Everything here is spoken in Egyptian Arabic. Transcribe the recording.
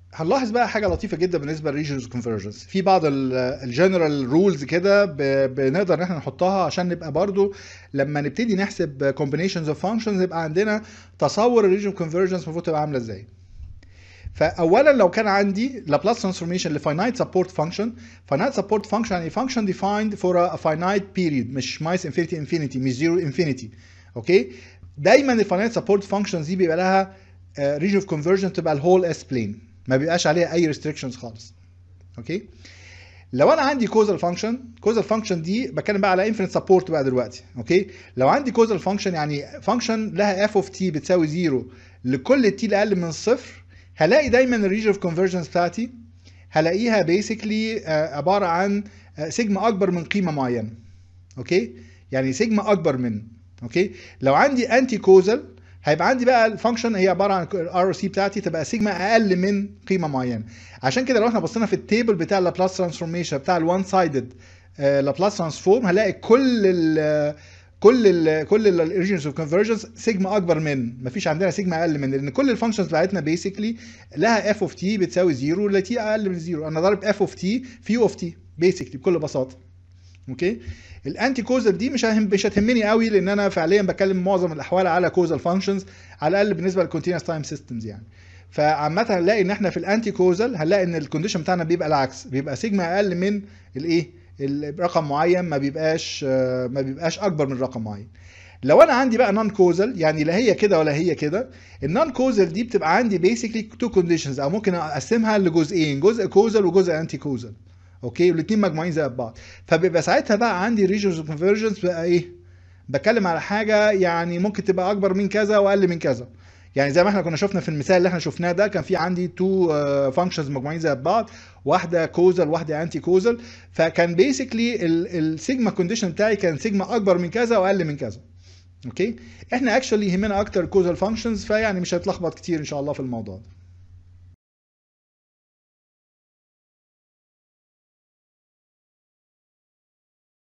هنلاحظ بقى حاجه لطيفه جدا بالنسبه للريجنز كونفرجنس في بعض الجنرال رولز كده ب- بنقدر ان احنا نحطها عشان نبقى برضو لما نبتدي نحسب كومبينيشنز اوف فانكشنز يبقى عندنا تصور الريجن كونفرجنس المفروض تبقى عامله ازاي فاولا لو كان عندي لابلاس ترانسفورميشن لفاينايت سبورت فانكشن فاينايت سبورت فانكشن يعني فانكشن ديفايند فور ا فاينايت بيريد مش مايس انفينيتي انفينيتي مش زيرو انفينيتي اوكي دايما الفاينايت سبورت فانكشنز دي بيبقى لها ريجن اوف كونفرجن تبقى الهول اس بلين ما بيبقاش عليها اي ريستريكشنز خالص اوكي لو انا عندي كوزال فانكشن كوزال فانكشن دي بتكلم بقى على انفينيت سبورت بقى دلوقتي اوكي لو عندي كوزال فانكشن يعني فانكشن لها اف اوف تي بتساوي زيرو لكل تي الاقل من صفر هلاقي دايما الريجن اوف كونفرجنس بتاعتي هلاقيها بيسكلي عباره عن آه، سيجما اكبر من قيمه معينه اوكي يعني سيجما اكبر من اوكي لو عندي انتي كوزال هيبقى عندي بقى الفانكشن هي عباره عن الار سي بتاعتي تبقى سيجما اقل من قيمه معينه عشان كده لو احنا بصينا في التيبل بتاع اللابلاس ترانسفورميشن بتاع الوان سايدد لابلاس ترانسفورم هنلاقي كل ال كل ال كل الريجنز اوف كونفرجنس سيجما اكبر من مفيش عندنا سيجما اقل من لان كل الفانكشنز بتاعتنا بيسكلي لها اف اوف تي بتساوي زيرو لا تي اقل من زيرو انا ضارب اف اوف تي في يو اوف تي بيسكلي بكل بساطه اوكي الانتي كوزال دي مش ههم مش هتهمني قوي لان انا فعليا بتكلم معظم الاحوال على كوزال فانكشنز على الاقل بالنسبه للكونتينوس تايم سيستمز يعني فعامه هنلاقي ان احنا في الانتي كوزال هنلاقي ان الكونديشن بتاعنا بيبقى العكس بيبقى سيجما اقل من الايه الرقم معين ما بيبقاش آه، ما بيبقاش اكبر من رقم معين لو انا عندي بقى نون كوزال يعني لا هي كده ولا هي كده النون كوزال دي بتبقى عندي بيسكلي تو كونديشنز او ممكن اقسمها لجزئين جزء كوزال وجزء انتي كوزال اوكي والاثنين مجموعين زي بعض فبيبقى ساعتها بقى عندي ريجنز اوف كونفرجنس بقى ايه بتكلم على حاجه يعني ممكن تبقى اكبر من كذا واقل من كذا يعني زي ما احنا كنا شفنا في المثال اللي احنا شفناه ده كان في عندي تو فانكشنز مجموعين زي بعض واحده كوزال واحده انتي كوزال فكان بيسكلي السيجما كونديشن بتاعي كان سيجما اكبر من كذا واقل من كذا اوكي احنا اكشولي يهمنا اكتر كوزال فانكشنز فيعني مش هتلخبط كتير ان شاء الله في الموضوع ده